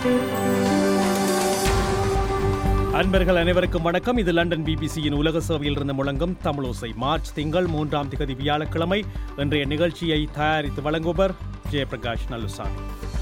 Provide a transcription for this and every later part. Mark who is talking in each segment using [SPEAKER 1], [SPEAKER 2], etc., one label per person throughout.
[SPEAKER 1] அன்பர்கள் அனைவருக்கும் வணக்கம் இது லண்டன் பிபிசியின் உலக சேவையில் இருந்து முழங்கும் தமிழோசை மார்ச் திங்கள் மூன்றாம் திகதி வியாழக்கிழமை இன்றைய நிகழ்ச்சியை தயாரித்து வழங்குபவர் ஜெயபிரகாஷ் நல்லுசாமி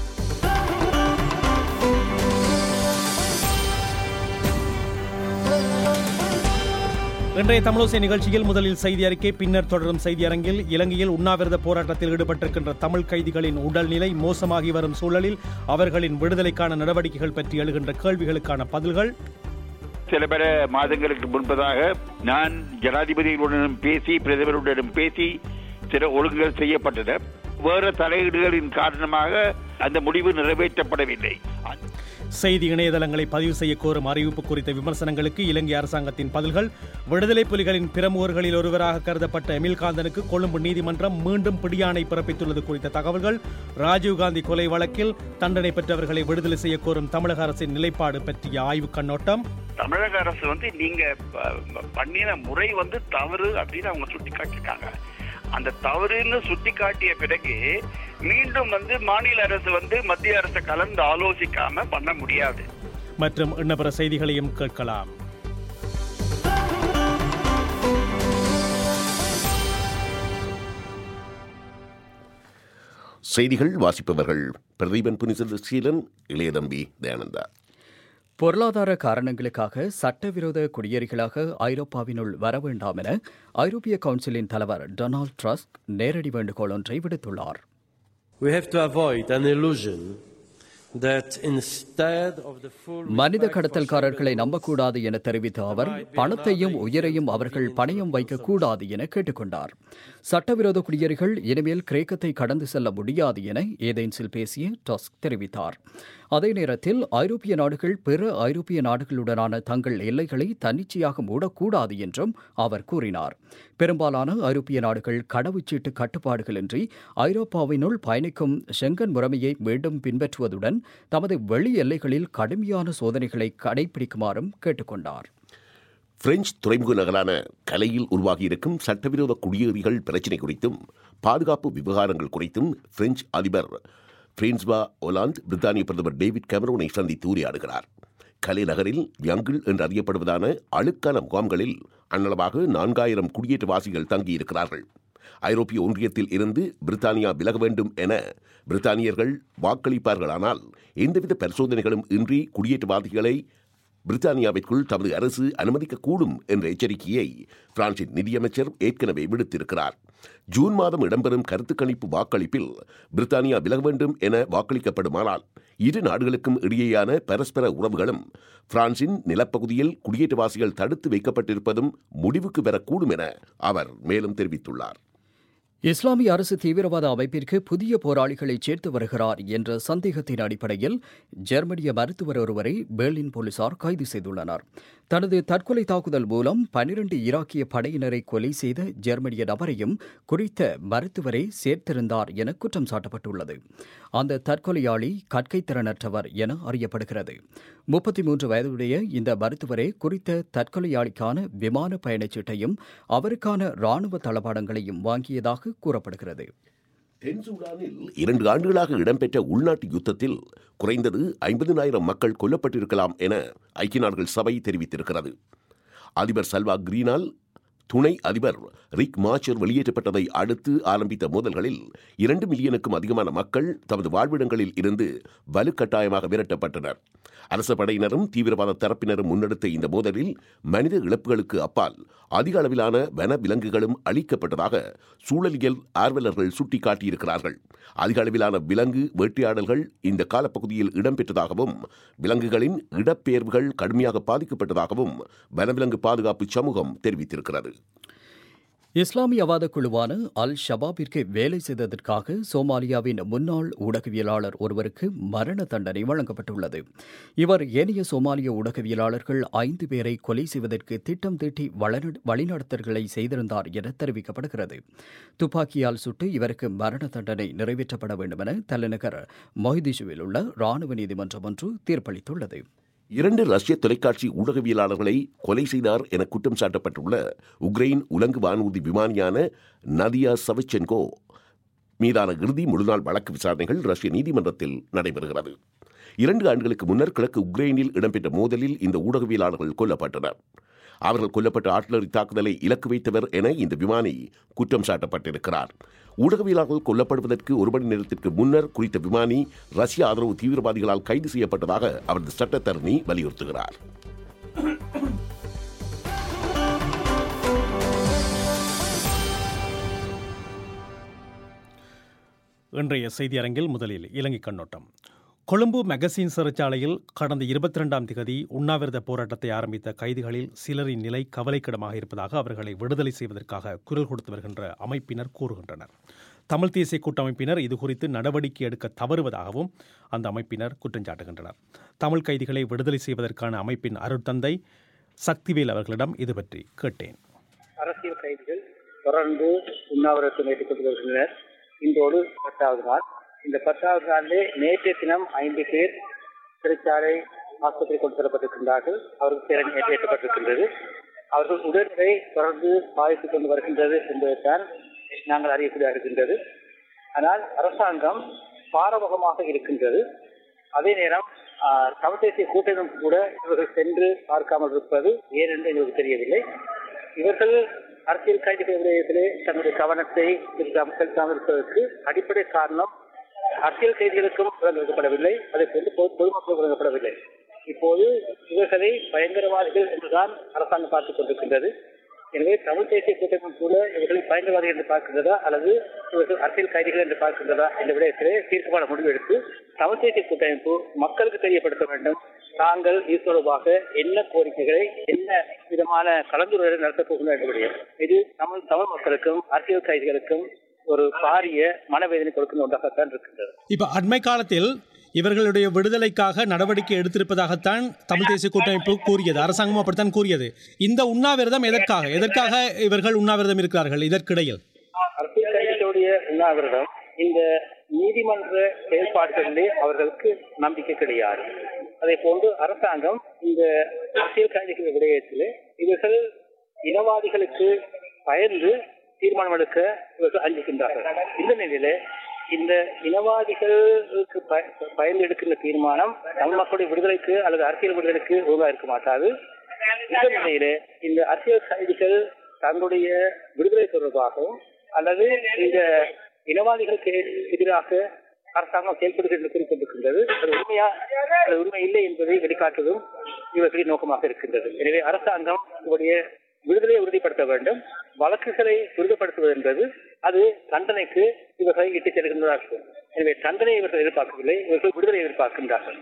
[SPEAKER 1] இன்றைய தமிழோசை நிகழ்ச்சியில் முதலில் செய்தி அறிக்கை பின்னர் தொடரும் செய்தி அரங்கில் இலங்கையில் உண்ணாவிரத போராட்டத்தில் ஈடுபட்டிருக்கின்ற தமிழ் கைதிகளின் உடல்நிலை மோசமாகி வரும் சூழலில் அவர்களின் விடுதலைக்கான நடவடிக்கைகள் பற்றி எழுகின்ற கேள்விகளுக்கான பதில்கள்
[SPEAKER 2] சில பல மாதங்களுக்கு முன்பதாக நான் ஜனாதிபதிகளுடனும் பேசி பிரதமருடனும் பேசி சில ஒழுங்குகள் செய்யப்பட்டன வேறு தலையீடுகளின் காரணமாக அந்த முடிவு நிறைவேற்றப்படவில்லை
[SPEAKER 1] செய்தி இணையதளங்களை பதிவு செய்ய கோரும் அறிவிப்பு குறித்த விமர்சனங்களுக்கு இலங்கை அரசாங்கத்தின் பதில்கள் விடுதலை புலிகளின் பிரமுகர்களில் ஒருவராக கருதப்பட்ட எமில்காந்தனுக்கு கொழும்பு நீதிமன்றம் மீண்டும் பிடியாணை பிறப்பித்துள்ளது குறித்த தகவல்கள் ராஜீவ்காந்தி கொலை வழக்கில் தண்டனை பெற்றவர்களை விடுதலை செய்ய கோரும் தமிழக அரசின் நிலைப்பாடு பற்றிய ஆய்வுக் கண்ணோட்டம்
[SPEAKER 3] தமிழக அரசு வந்து நீங்க ப- ப- பண்ணின முறை வந்து தவறு அப்படின்னு அவங்க சுட்டி காட்டியிருக்காங்க அந்த தவறுன்னு சுட்டி காட்டிய பிறகு மீண்டும் வந்து மாநில அரசு வந்து மத்திய அரசு கலந்து ஆலோசிக்காம பண்ண முடியாது
[SPEAKER 1] மற்றும் இன்னபிற செய்திகளையும் கேட்கலாம்
[SPEAKER 4] செய்திகள் வாசிப்பவர்கள் பிரதீபன் புனிசீலன் இளையதம்பி தயானந்தா
[SPEAKER 5] பொருளாதார காரணங்களுக்காக சட்டவிரோத குடியேறிகளாக ஐரோப்பாவினுள் வர வேண்டாம் என ஐரோப்பிய கவுன்சிலின் தலைவர் டொனால்ட் ட்ரஸ்க் நேரடி வேண்டுகோள் ஒன்றை விடுத்துள்ளார்
[SPEAKER 6] We have to avoid an illusion that instead of the full
[SPEAKER 5] மனித
[SPEAKER 6] respect for
[SPEAKER 5] கடத்தல்காரர்களை நம்பக்கூடாது என தெரிவித்த அவர் பணத்தையும் உயிரையும் அவர்கள் பணயம் வைக்கக்கூடாது என கேட்டுக்கொண்டார் சட்டவிரோத குடியேறிகள் இனிமேல் கிரேக்கத்தை கடந்து செல்ல முடியாது என ஏதென்ஸில் பேசிய டஸ்க் தெரிவித்தார் அதே நேரத்தில் ஐரோப்பிய நாடுகள் பிற ஐரோப்பிய நாடுகளுடனான தங்கள் எல்லைகளை தன்னிச்சையாக மூடக்கூடாது என்றும் அவர் கூறினார் பெரும்பாலான ஐரோப்பிய நாடுகள் கடவுச்சீட்டு கட்டுப்பாடுகளின்றி ஐரோப்பாவினுள் பயணிக்கும் ஷெங்கன் முறைமையை மீண்டும் பின்பற்றுவதுடன் தமது வெளி எல்லைகளில் கடுமையான சோதனைகளை கடைபிடிக்குமாறும் கேட்டுக்கொண்டார்
[SPEAKER 4] பிரெஞ்சு துறைமுக நகரான கலையில் உருவாகியிருக்கும் சட்டவிரோத குடியேறிகள் பிரச்சினை குறித்தும் பாதுகாப்பு விவகாரங்கள் குறித்தும் பிரெஞ்சு அதிபர் பிரின்ஸ்வா ஒலாந்து பிரித்தானிய பிரதமர் டேவிட் கேமரோனை சந்தித்து உரையாடுகிறார் கலை நகரில் யங்கிள் என்று அறியப்படுவதான அழுக்கான முகாம்களில் அன்னளவாக நான்காயிரம் குடியேற்றவாசிகள் தங்கியிருக்கிறார்கள் ஐரோப்பிய ஒன்றியத்தில் இருந்து பிரித்தானியா விலக வேண்டும் என பிரித்தானியர்கள் வாக்களிப்பார்களானால் எந்தவித பரிசோதனைகளும் இன்றி குடியேற்றவாதிகளை பிரித்தானியாவிற்குள் தமது அரசு அனுமதிக்கக்கூடும் என்ற எச்சரிக்கையை பிரான்சின் நிதியமைச்சர் ஏற்கனவே விடுத்திருக்கிறார் ஜூன் மாதம் இடம்பெறும் கருத்து கணிப்பு வாக்களிப்பில் பிரித்தானியா விலக வேண்டும் என வாக்களிக்கப்படுமானால் இரு நாடுகளுக்கும் இடையேயான பரஸ்பர உறவுகளும் பிரான்சின் நிலப்பகுதியில் குடியேற்றவாசிகள் தடுத்து வைக்கப்பட்டிருப்பதும் முடிவுக்கு வரக்கூடும் என அவர் மேலும் தெரிவித்துள்ளார்
[SPEAKER 5] இஸ்லாமிய அரசு தீவிரவாத அமைப்பிற்கு புதிய போராளிகளை சேர்த்து வருகிறார் என்ற சந்தேகத்தின் அடிப்படையில் ஜெர்மனிய மருத்துவர் ஒருவரை பெர்லின் போலீசார் கைது செய்துள்ளனர் தனது தற்கொலை தாக்குதல் மூலம் பனிரண்டு ஈராக்கிய படையினரை கொலை செய்த ஜெர்மனிய நபரையும் குறித்த மருத்துவரை சேர்த்திருந்தார் என குற்றம் சாட்டப்பட்டுள்ளது அந்த தற்கொலையாளி கற்கைத்திறனற்றவர் என அறியப்படுகிறது முப்பத்தி மூன்று வயதுடைய இந்த மருத்துவரே குறித்த தற்கொலையாளிக்கான விமான பயணச்சீட்டையும் அவருக்கான ராணுவ தளபாடங்களையும் வாங்கியதாக கூறப்படுகிறது
[SPEAKER 4] தென் சூடானில் இரண்டு ஆண்டுகளாக இடம்பெற்ற உள்நாட்டு யுத்தத்தில் குறைந்தது ஐம்பதினாயிரம் மக்கள் கொல்லப்பட்டிருக்கலாம் என ஐக்கிய நாடுகள் சபை தெரிவித்திருக்கிறது அதிபர் சல்வா கிரீனால் துணை அதிபர் ரிக் மாச்சர் வெளியேற்றப்பட்டதை அடுத்து ஆரம்பித்த மோதல்களில் இரண்டு மில்லியனுக்கும் அதிகமான மக்கள் தமது வாழ்விடங்களில் இருந்து வலுக்கட்டாயமாக விரட்டப்பட்டனர் அரச படையினரும் தீவிரவாத தரப்பினரும் முன்னெடுத்த இந்த மோதலில் மனித இழப்புகளுக்கு அப்பால் அதிக அளவிலான வன விலங்குகளும் அழிக்கப்பட்டதாக சூழலியல் ஆர்வலர்கள் சுட்டிக்காட்டியிருக்கிறார்கள் அதிக அளவிலான விலங்கு வேட்டையாடல்கள் இந்த காலப்பகுதியில் இடம்பெற்றதாகவும் விலங்குகளின் இடப்பெயர்வுகள் கடுமையாக பாதிக்கப்பட்டதாகவும் வனவிலங்கு பாதுகாப்பு சமூகம் தெரிவித்திருக்கிறது
[SPEAKER 5] இஸ்லாமியவாத குழுவான அல் ஷபாபிற்கு வேலை செய்ததற்காக சோமாலியாவின் முன்னாள் ஊடகவியலாளர் ஒருவருக்கு மரண தண்டனை வழங்கப்பட்டுள்ளது இவர் ஏனைய சோமாலிய ஊடகவியலாளர்கள் ஐந்து பேரை கொலை செய்வதற்கு திட்டம் தீட்டி வளநட- வழிநடத்தல்களை செய்திருந்தார் என தெரிவிக்கப்படுகிறது துப்பாக்கியால் சுட்டு இவருக்கு மரண தண்டனை நிறைவேற்றப்பட வேண்டும் என தலைநகர் மொஹிதிஷுவில் உள்ள ராணுவ நீதிமன்றம் ஒன்று தீர்ப்பளித்துள்ளது
[SPEAKER 4] இரண்டு ரஷ்ய தொலைக்காட்சி ஊடகவியலாளர்களை கொலை செய்தார் என குற்றம் சாட்டப்பட்டுள்ள உக்ரைன் உலங்கு வானூர்தி விமானியான நதியா சவச்சென்கோ மீதான இறுதி முழுநாள் வழக்கு விசாரணைகள் ரஷ்ய நீதிமன்றத்தில் நடைபெறுகிறது இரண்டு ஆண்டுகளுக்கு முன்னர் கிழக்கு உக்ரைனில் இடம்பெற்ற மோதலில் இந்த ஊடகவியலாளர்கள் கொல்லப்பட்டனர் அவர்கள் கொல்லப்பட்ட ஆட்லரி தாக்குதலை இலக்கு வைத்தவர் என இந்த விமானி குற்றம் சாட்டப்பட்டிருக்கிறார் ஊடகவியலாளர்கள் கொல்லப்படுவதற்கு ஒரு மணி நேரத்திற்கு முன்னர் குறித்த விமானி ரஷ்ய ஆதரவு தீவிரவாதிகளால் கைது செய்யப்பட்டதாக அவரது சட்டத்தரணி வலியுறுத்துகிறார்
[SPEAKER 1] இன்றைய செய்தி அரங்கில் முதலில் இலங்கை கண்ணோட்டம் கொழும்பு மெகசின் சிறைச்சாலையில் கடந்த இருபத்தி ரெண்டாம் திகதி உண்ணாவிரத போராட்டத்தை ஆரம்பித்த கைதிகளில் சிலரின் நிலை கவலைக்கிடமாக இருப்பதாக அவர்களை விடுதலை செய்வதற்காக குரல் கொடுத்து வருகின்ற அமைப்பினர் கூறுகின்றனர் தமிழ் தேசிய கூட்டமைப்பினர் இதுகுறித்து நடவடிக்கை எடுக்க தவறுவதாகவும் அந்த அமைப்பினர் குற்றஞ்சாட்டுகின்றனர் தமிழ் கைதிகளை விடுதலை செய்வதற்கான அமைப்பின் அருட்தந்தை சக்திவேல் அவர்களிடம் இது பற்றி கேட்டேன்
[SPEAKER 7] அரசியல் கைதிகள் தொடர்ந்து உண்ணாவிரதத்தை மேற்கொண்டு வருகின்றனர் இன்றோடு பத்தாவது நாள் இந்த பத்தாவது நாளிலே நேற்றைய தினம் ஐந்து பேர் சிறைச்சாலை ஆஸ்பத்திரி கொண்டு செல்லப்பட்டிருக்கின்றார்கள் அவருக்கு திறன் ஏற்றப்பட்டிருக்கின்றது அவர்கள் உடல்நிலை தொடர்ந்து பாதித்துக் கொண்டு வருகின்றது என்பதைத்தான் நாங்கள் அறியக்கூடியதாக இருக்கின்றது ஆனால் அரசாங்கம் பாரமுகமாக இருக்கின்றது அதே நேரம் ஆஹ், தமிழ் தேசிய கூட்டமைப்பு கூட இவர்கள் சென்று பார்க்காமல் இருப்பது ஏனென்று எங்களுக்கு தெரியவில்லை இவர்கள் அரசியல் கைதிகள் விடயத்திலே தங்களுடைய கவனத்தை செலுத்தாமல் செலுத்தாமல் இருப்பதற்கு அடிப்படை காரணம் அரசியல் கைதிகளுக்கும் வழங்கப்படவில்லை அதை கொண்டு பொது- பொதுமக்களுக்கு வழங்கப்படவில்லை இப்போது இவர்களை பயங்கரவாதிகள் என்றுதான் அரசாங்கம் பார்த்துக் கொண்டிருக்கின்றது எனவே தமிழ் தேசிய கூட்டமைப்பு கூட இவர்களை பயங்கரவாதிகள் என்று பார்க்கின்றதா அல்லது இவர்கள் அரசியல் கைதிகள் என்று பார்க்கின்றதா என்ற விடயத்திலே தீர்க்கமான முடிவு எடுத்து தமிழ் தேசிய கூட்டமைப்பு மக்களுக்கு தெரியப்படுத்த வேண்டும் தாங்கள் இது தொடர்பாக என்ன கோரிக்கைகளை என்ன விதமான கலந்துரையாடலை நடத்தப் போகின்றனர் என்ற விடயம் இது தமிழ் தமிழ் மக்களுக்கும் அரசியல் கைதிகளுக்கும் ஒரு பாரிய மனவேதனை கொடுக்கின்ற ஒன்றாகத்தான் இருக்கின்றது
[SPEAKER 1] இப்ப அண்மை காலத்தில் இவர்களுடைய விடுதலைக்காக நடவடிக்கை எடுத்திருப்பதாகத்தான் தமிழ் தேசிய கூட்டமைப்பு கூறியது அரசாங்கமும் அப்படித்தான் கூறியது இந்த உண்ணாவிரதம் எதற்காக எதற்காக இவர்கள் உண்ணாவிரதம் இருக்கிறார்கள் இதற்கிடையில்
[SPEAKER 7] அரசியல் கைதிகளுடைய உண்ணாவிரதம் இந்த நீதிமன்ற செயல்பாடுகளிலே அவர்களுக்கு நம்பிக்கை கிடையாது அதே போன்று அரசாங்கம் இந்த அரசியல் கைதிகள் விடயத்திலே இவர்கள் இனவாதிகளுக்கு பயந்து தீர்மானம் எடுக்க இவர்கள் அஞ்சுகின்றார்கள் இந்த நிலையில இந்த இனவாதிகளுக்கு பய- பயந்து எடுக்கின்ற தீர்மானம் தமிழ் மக்களுடைய விடுதலைக்கு அல்லது அரசியல் விடுதலைக்கு ஒழுங்கா இருக்க மாட்டாது இந்த நிலையில இந்த அரசியல் கைதிகள் தங்களுடைய விடுதலை தொடர்பாகவும் அல்லது இந்த இனவாதிகளுக்கு எதிராக அரசாங்கம் செயல்படுகிறது என்று குறிப்பிட்டிருக்கின்றது அது உண்மையா அது உண்மை இல்லை என்பதை வெளிக்காட்டுவதும் இவர்களின் நோக்கமாக இருக்கின்றது எனவே அரசாங்கம் இவருடைய விடுதலையை உறுதிப்படுத்த வேண்டும் வழக்குகளை உறுதிப்படுத்துவது என்பது அது தண்டனைக்கு இவர்களை இட்டுச் செல்கின்றார்கள் எனவே தண்டனை இவர்கள் எதிர்பார்க்கவில்லை இவர்கள் விடுதலை எதிர்பார்க்கின்றார்கள்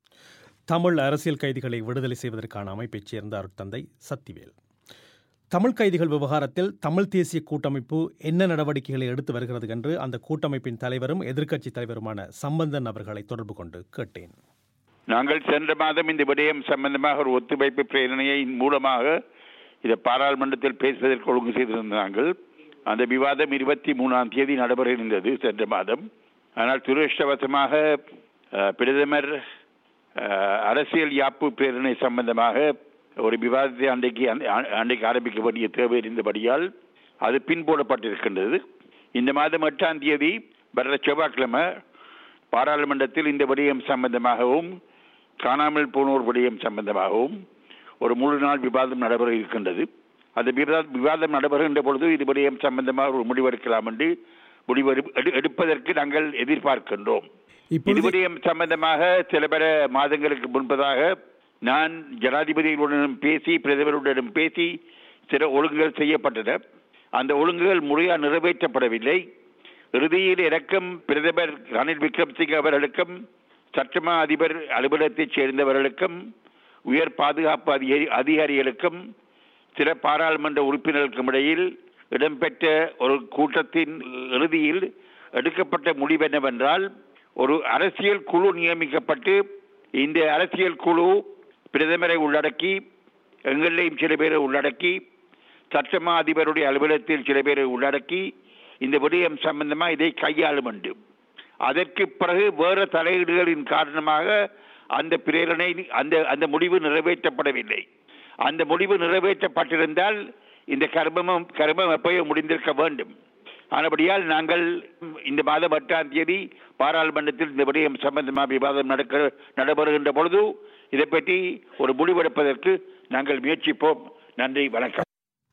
[SPEAKER 1] தமிழ் அரசியல் கைதிகளை விடுதலை செய்வதற்கான அமைப்பைச் சேர்ந்த அருட்தந்தை சத்திவேல் தமிழ் கைதிகள் விவகாரத்தில் தமிழ் தேசிய கூட்டமைப்பு என்ன நடவடிக்கைகளை எடுத்து வருகிறது என்று அந்த கூட்டமைப்பின் தலைவரும் எதிர்க்கட்சித் தலைவருமான சம்பந்தன் அவர்களை தொடர்பு கொண்டு கேட்டேன்
[SPEAKER 2] நாங்கள் சென்ற மாதம் இந்த விடயம் சம்பந்தமாக ஒரு ஒத்துழைப்பு பிரேரணையின் மூலமாக இதை பாராளுமன்றத்தில் பேசுவதற்கு ஒழுங்கு செய்திருந்தார்கள் அந்த விவாதம் இருபத்தி மூணாம் தேதி நடைபெற இருந்தது சென்ற மாதம் ஆனால் துரதிருஷ்டவசமாக அஹ், பிரதமர் அஹ், அரசியல் யாப்பு பிரேரணை சம்பந்தமாக ஒரு விவாதத்தை அன்றைக்கு அந்த- அ- அன்றைக்கு ஆரம்பிக்க வேண்டிய தேவை இருந்தபடியால் அது பின்போடப்பட்டிருக்கின்றது இந்த மாதம் எட்டாம் தேதி வர செவ்வாய்க்கிழமை பாராளுமன்றத்தில் இந்த விடயம் சம்பந்தமாகவும் காணாமல் போனோர் விடயம் சம்பந்தமாகவும் ஒரு முழு நாள் விவாதம் நடைபெற இருக்கின்றது அந்த விவாத- விவாதம் நடைபெறுகின்ற பொழுது இது விடயம் சம்பந்தமாக ஒரு முடிவெடுக்கலாம் என்று முடிவெடு எடு- எடுப்பதற்கு நாங்கள் எதிர்பார்க்கின்றோம் இது
[SPEAKER 1] இப்பொழுது
[SPEAKER 2] விடயம் சம்பந்தமாக சில பல மாதங்களுக்கு முன்பதாக நான் ஜனாதிபதிகளுடனும் பேசி பிரதமருடனும் பேசி சில ஒழுங்குகள் செய்யப்பட்டன அந்த ஒழுங்குகள் முறையாக நிறைவேற்றப்படவில்லை இறுதியில் எனக்கும் பிரதமர் ரணில் விக்ரம்சிங் அவர்களுக்கும் சட்டமா அதிபர் அலுவலகத்தைச் சேர்ந்தவர்களுக்கும் உயர் பாதுகாப்பு அதிகாரி அதிகாரிகளுக்கும் சில பாராளுமன்ற உறுப்பினர்களுக்கும் இடையில் இடம்பெற்ற ஒரு கூட்டத்தின் இறுதியில் எடுக்கப்பட்ட முடிவு என்னவென்றால் ஒரு அரசியல் குழு நியமிக்கப்பட்டு இந்த அரசியல் குழு பிரதமரை உள்ளடக்கி எங்களையும் சில பேரை உள்ளடக்கி சட்டமா அதிபருடைய அலுவலகத்தில் சில பேரை உள்ளடக்கி இந்த விடயம் சம்பந்தமா இதை கையாளும் என்று அதற்கு பிறகு வேறு தலையீடுகளின் காரணமாக அந்த பிரேரணை அந்த அந்த முடிவு நிறைவேற்றப்படவில்லை அந்த முடிவு நிறைவேற்றப்பட்டிருந்தால் இந்த கர்மம் கர்மம் எப்பயோ முடிந்திருக்க வேண்டும் ஆனபடியால் நாங்கள் இந்த மாதம் எட்டாம் தேதி பாராளுமன்றத்தில் இந்த விடயம் சம்பந்தமாக விவாதம் நடக்க நடைபெறுகின்ற பொழுது இதை பற்றி ஒரு முடிவெடுப்பதற்கு நாங்கள் முயற்சிப்போம் நன்றி வணக்கம்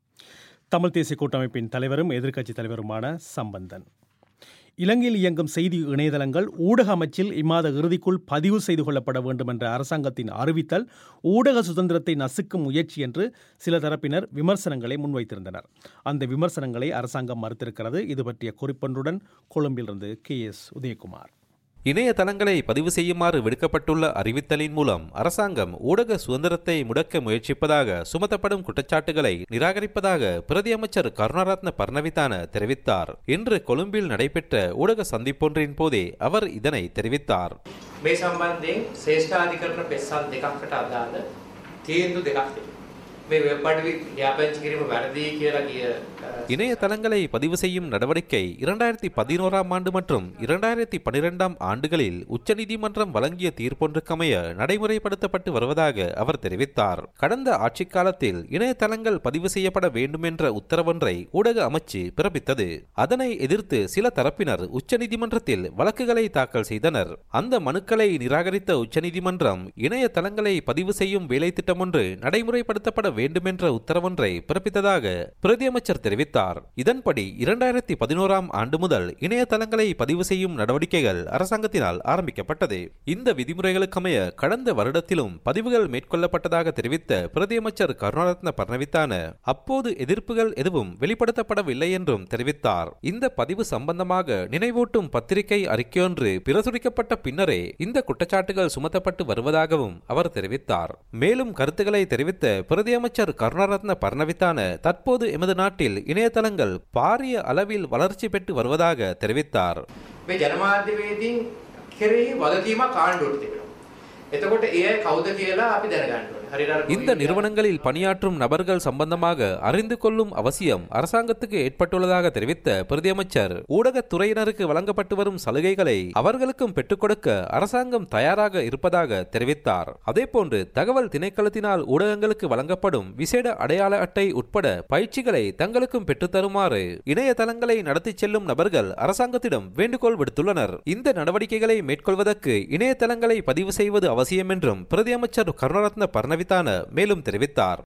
[SPEAKER 1] தமிழ் தேசிய கூட்டமைப்பின் தலைவரும் எதிர்க்கட்சித் தலைவருமான சம்பந்தன் இலங்கையில் இயங்கும் செய்தி இணையதளங்கள் ஊடக அமைச்சில் இம்மாத இறுதிக்குள் பதிவு செய்து கொள்ளப்பட வேண்டும் என்ற அரசாங்கத்தின் அறிவித்தல் ஊடக சுதந்திரத்தை நசுக்கும் முயற்சி என்று சில தரப்பினர் விமர்சனங்களை முன்வைத்திருந்தனர் அந்த விமர்சனங்களை அரசாங்கம் மறுத்திருக்கிறது இது பற்றிய குறிப்பொன்றுடன் கொழும்பிலிருந்து கே எஸ் உதயகுமார்
[SPEAKER 8] இணையதளங்களை பதிவு செய்யுமாறு விடுக்கப்பட்டுள்ள அறிவித்தலின் மூலம் அரசாங்கம் ஊடக சுதந்திரத்தை முடக்க முயற்சிப்பதாக சுமத்தப்படும் குற்றச்சாட்டுகளை நிராகரிப்பதாக பிரதி அமைச்சர் கருணாரத்ன பர்ணவிதான தெரிவித்தார் இன்று கொழும்பில் நடைபெற்ற ஊடக சந்திப்பொன்றின் போதே அவர் இதனை தெரிவித்தார்
[SPEAKER 9] මේ සම්බන්ධයෙන් ශ්‍රේෂ්ඨාධිකරණ පෙස්සල් දෙකක්කට අදාළ තීන්දුව දෙකක් තිබෙනවා. මේ වෙබ් අඩවි ව්‍යාපච්චි කිරීම වැරදි කියලා කිය අ,
[SPEAKER 8] இணையதளங்களை பதிவு செய்யும் நடவடிக்கை இரண்டாயிரத்தி பதினோராம் ஆண்டு மற்றும் இரண்டாயிரத்தி பனிரெண்டாம் ஆண்டுகளில் உச்சநீதிமன்றம் வழங்கிய தீர்ப்பொன்றுக்கமைய நடைமுறைப்படுத்தப்பட்டு வருவதாக அவர் தெரிவித்தார் கடந்த ஆட்சிக் காலத்தில் இணையதளங்கள் பதிவு செய்யப்பட வேண்டும் என்ற உத்தரவொன்றை ஊடக அமைச்சு பிறப்பித்தது அதனை எதிர்த்து சில தரப்பினர் உச்சநீதிமன்றத்தில் வழக்குகளை தாக்கல் செய்தனர் அந்த மனுக்களை நிராகரித்த உச்சநீதிமன்றம் இணையதளங்களை பதிவு செய்யும் வேலை திட்டம் ஒன்று நடைமுறைப்படுத்தப்பட வேண்டும் என்ற உத்தரவொன்றை பிறப்பித்ததாக பிரதியமைச்சர் தெரிவித்தார் இதன்படி இரண்டாயிரத்தி பதினோராம் ஆண்டு முதல் இணையதளங்களை பதிவு செய்யும் நடவடிக்கைகள் அரசாங்கத்தினால் ஆரம்பிக்கப்பட்டது இந்த விதிமுறைகளுக்கமைய கடந்த வருடத்திலும் பதிவுகள் மேற்கொள்ளப்பட்டதாக தெரிவித்த பிரதியமைச்சர் கருணாரத்ன பர்ணவித்தான அப்போது எதிர்ப்புகள் எதுவும் வெளிப்படுத்தப்படவில்லை என்றும் தெரிவித்தார் இந்த பதிவு சம்பந்தமாக நினைவூட்டும் பத்திரிகை அறிக்கையொன்று பிரசுரிக்கப்பட்ட பின்னரே இந்த குற்றச்சாட்டுகள் சுமத்தப்பட்டு வருவதாகவும் அவர் தெரிவித்தார் மேலும் கருத்துக்களை தெரிவித்த பிரதியமைச்சர் கருணாரத்ன பர்ணவித்தான தற்போது எமது நாட்டில் இணையதளங்கள் பாரிய அளவில் வளர்ச்சி பெற்று வருவதாக தெரிவித்தார்
[SPEAKER 9] මේ ජනමාධ්‍යවේදීන් කෙරෙහි වගකීමක් ආණ්ඩුවට තිබෙනවා. එතකොට එය කවුද කියලා අපි දැනගන්න ඕනේ. හරියට අර
[SPEAKER 8] இந்த நிறுவனங்களில் பணியாற்றும் நபர்கள் சம்பந்தமாக அறிந்து கொள்ளும் அவசியம் அரசாங்கத்துக்கு ஏற்பட்டுள்ளதாக தெரிவித்த பிரதியமைச்சர் ஊடகத்துறையினருக்கு வழங்கப்பட்டு வரும் சலுகைகளை அவர்களுக்கும் பெற்றுக் கொடுக்க அரசாங்கம் தயாராக இருப்பதாக தெரிவித்தார் அதேபோன்று தகவல் திணைக்களத்தினால் ஊடகங்களுக்கு வழங்கப்படும் விசேட அடையாள அட்டை உட்பட பயிற்சிகளை தங்களுக்கும் பெற்றுத்தருமாறு இணையதளங்களை நடத்திச் செல்லும் நபர்கள் அரசாங்கத்திடம் வேண்டுகோள் விடுத்துள்ளனர் இந்த நடவடிக்கைகளை மேற்கொள்வதற்கு இணையதளங்களை பதிவு செய்வது அவசியம் என்றும் பிரதியமைச்சர் கருணாரத்ன பர்ணவித்தான மேலும் தெரிவித்தார்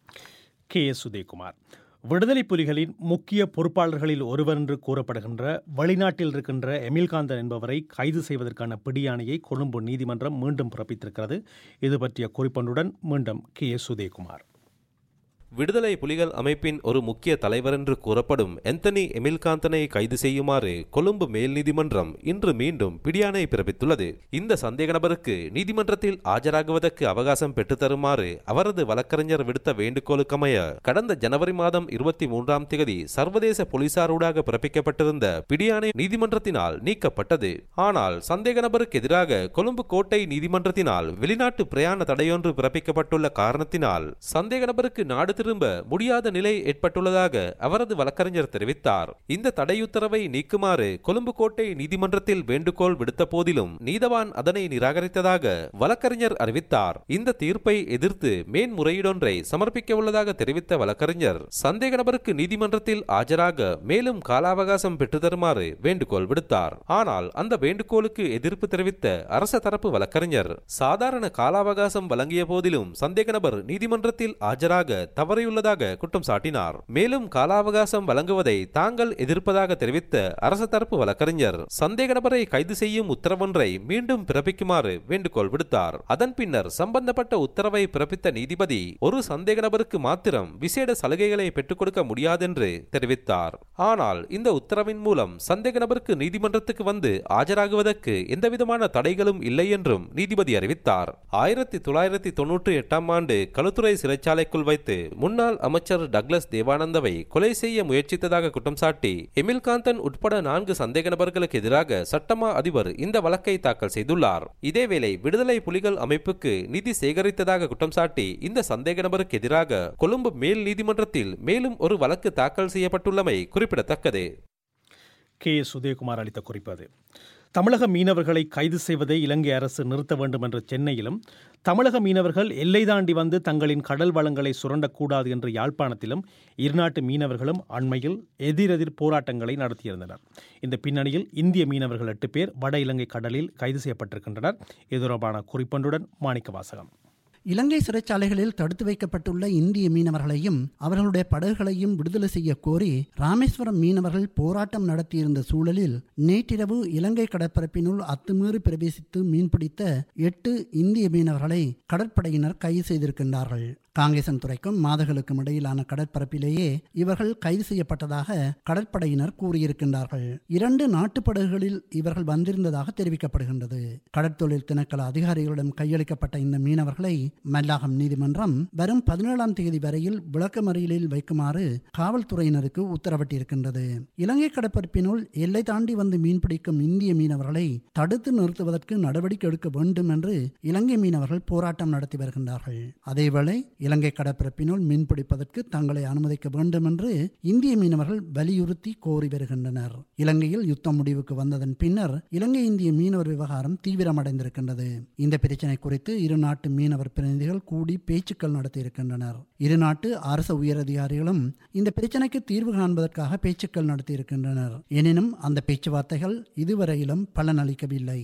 [SPEAKER 1] கே எஸ் உதயகுமார் விடுதலை புலிகளின் முக்கிய பொறுப்பாளர்களில் ஒருவர் என்று கூறப்படுகின்ற வெளிநாட்டில் இருக்கின்ற எமில்காந்தன் என்பவரை கைது செய்வதற்கான பிடியாணையை கொழும்பு நீதிமன்றம் மீண்டும் பிறப்பித்திருக்கிறது இது பற்றிய குறிப்பொன்றுடன் மீண்டும் கே எஸ் உதயகுமார்
[SPEAKER 8] விடுதலை புலிகள் அமைப்பின் ஒரு முக்கிய தலைவர் என்று கூறப்படும் எந்தனி எமில்காந்தனை கைது செய்யுமாறு கொழும்பு மேல் நீதிமன்றம் இன்று மீண்டும் பிடியாணை பிறப்பித்துள்ளது இந்த சந்தேக நபருக்கு நீதிமன்றத்தில் ஆஜராகுவதற்கு அவகாசம் பெற்றுத்தருமாறு அவரது வழக்கறிஞர் விடுத்த வேண்டுகோளுக்கமைய கடந்த ஜனவரி மாதம் இருபத்தி மூன்றாம் தேதி சர்வதேச போலீசாரூடாக பிறப்பிக்கப்பட்டிருந்த பிடியாணை நீதிமன்றத்தினால் நீக்கப்பட்டது ஆனால் சந்தேக நபருக்கு எதிராக கொழும்பு கோட்டை நீதிமன்றத்தினால் வெளிநாட்டு பிரயாண தடையொன்று பிறப்பிக்கப்பட்டுள்ள காரணத்தினால் சந்தேக நபருக்கு நாடு திரும்ப முடியாத நிலை ஏற்பட்டுள்ளதாக அவரது வழக்கறிஞர் தெரிவித்தார் இந்த தடையுத்தரவை நீக்குமாறு கொழும்பு கோட்டை நீதிமன்றத்தில் வேண்டுகோள் விடுத்த போதிலும் நீதவான் அதனை நிராகரித்ததாக வழக்கறிஞர் அறிவித்தார் இந்த தீர்ப்பை எதிர்த்து மேன்முறையீடொன்றை சமர்ப்பிக்க உள்ளதாக தெரிவித்த வழக்கறிஞர் சந்தேக நபருக்கு நீதிமன்றத்தில் ஆஜராக மேலும் கால அவகாசம் பெற்றுத்தருமாறு வேண்டுகோள் விடுத்தார் ஆனால் அந்த வேண்டுகோளுக்கு எதிர்ப்பு தெரிவித்த அரச தரப்பு வழக்கறிஞர் சாதாரண கால அவகாசம் வழங்கிய போதிலும் சந்தேக நபர் நீதிமன்றத்தில் ஆஜராக தவறியுள்ளதாக குற்றம் சாட்டினார் மேலும் கால அவகாசம் வழங்குவதை தாங்கள் எதிர்ப்பதாக தெரிவித்த அரச தரப்பு வழக்கறிஞர் சந்தேக நபரை கைது செய்யும் உத்தரவொன்றை மீண்டும் பிறப்பிக்குமாறு வேண்டுகோள் விடுத்தார் அதன் பின்னர் சம்பந்தப்பட்ட உத்தரவை பிறப்பித்த நீதிபதி ஒரு சந்தேக நபருக்கு மாத்திரம் விசேட சலுகைகளை பெற்றுக் கொடுக்க முடியாதென்று தெரிவித்தார் ஆனால் இந்த உத்தரவின் மூலம் சந்தேக நபருக்கு நீதிமன்றத்துக்கு வந்து ஆஜராகுவதற்கு எந்தவிதமான தடைகளும் இல்லை என்றும் நீதிபதி அறிவித்தார் ஆயிரத்தி தொள்ளாயிரத்தி தொன்னூற்றி எட்டாம் ஆண்டு களுத்துறை சிறைச்சாலைக்குள் வைத்து முன்னாள் அமைச்சர் டக்ளஸ் தேவானந்தவை கொலை செய்ய முயற்சித்ததாக குற்றம் சாட்டி எமில்காந்தன் உட்பட நான்கு சந்தேக நபர்களுக்கு எதிராக சட்டமா அதிபர் இந்த வழக்கை தாக்கல் செய்துள்ளார் இதேவேளை விடுதலை புலிகள் அமைப்புக்கு நிதி சேகரித்ததாக குற்றம் சாட்டி இந்த சந்தேக நபருக்கு எதிராக கொழும்பு மேல் நீதிமன்றத்தில் மேலும் ஒரு வழக்கு தாக்கல் செய்யப்பட்டுள்ளமை குறிப்பிடத்தக்கது
[SPEAKER 1] கே எஸ் உதயகுமார் அளித்த குறிப்பு அது தமிழக மீனவர்களை கைது செய்வதை இலங்கை அரசு நிறுத்த வேண்டும் என்ற சென்னையிலும் தமிழக மீனவர்கள் எல்லை தாண்டி வந்து தங்களின் கடல் வளங்களை சுரண்டக்கூடாது என்று யாழ்ப்பாணத்திலும் இருநாட்டு மீனவர்களும் அண்மையில் எதிரெதிர் போராட்டங்களை நடத்தியிருந்தனர் இந்த பின்னணியில் இந்திய மீனவர்கள் எட்டு பேர் வட இலங்கை கடலில் கைது செய்யப்பட்டிருக்கின்றனர் இது தொடர்பான குறிப்பொன்றுடன் மாணிக்க வாசகம்
[SPEAKER 10] இலங்கை சிறைச்சாலைகளில் தடுத்து வைக்கப்பட்டுள்ள இந்திய மீனவர்களையும் அவர்களுடைய படகுகளையும் விடுதலை செய்ய கோரி ராமேஸ்வரம் மீனவர்கள் போராட்டம் நடத்தியிருந்த சூழலில் நேற்றிரவு இலங்கை கடற்பரப்பினுள் அத்துமீறி பிரவேசித்து மீன்பிடித்த எட்டு இந்திய மீனவர்களை கடற்படையினர் கைது செய்திருக்கின்றார்கள் காங்கேசன் துறைக்கும் மாதகளுக்கும் இடையிலான கடற்பரப்பிலேயே இவர்கள் கைது செய்யப்பட்டதாக கடற்படையினர் கூறியிருக்கின்றார்கள் இரண்டு நாட்டுப் படகுகளில் இவர்கள் வந்திருந்ததாக தெரிவிக்கப்படுகின்றது கடற்தொழில் திணைக்கள அதிகாரிகளிடம் கையளிக்கப்பட்ட இந்த மீனவர்களை மல்லாகம் நீதிமன்றம் வரும் பதினேழாம் தேதி வரையில் விளக்கமறியலில் வைக்குமாறு காவல்துறையினருக்கு உத்தரவிட்டிருக்கின்றது இலங்கை கடற்பரப்பினுள் எல்லை தாண்டி வந்து மீன்பிடிக்கும் இந்திய மீனவர்களை தடுத்து நிறுத்துவதற்கு நடவடிக்கை எடுக்க வேண்டும் என்று இலங்கை மீனவர்கள் போராட்டம் நடத்தி வருகின்றார்கள் அதேவேளை இலங்கை கடற்பரப்பினுள் மீன்பிடிப்பதற்கு தங்களை அனுமதிக்க வேண்டும் என்று இந்திய மீனவர்கள் வலியுறுத்தி கோரி வருகின்றனர் இலங்கையில் யுத்தம் முடிவுக்கு வந்ததன் பின்னர் இலங்கை இந்திய மீனவர் விவகாரம் தீவிரமடைந்திருக்கின்றது இந்த பிரச்சினை குறித்து இரு நாட்டு மீனவர் பிரதிநிதிகள் கூடி பேச்சுக்கள் நடத்தியிருக்கின்றனர் இரு நாட்டு அரசு உயரதிகாரிகளும் இந்த பிரச்சினைக்கு தீர்வு காண்பதற்காக பேச்சுக்கள் நடத்தியிருக்கின்றனர் எனினும் அந்த பேச்சுவார்த்தைகள் இதுவரையிலும் பலனளிக்கவில்லை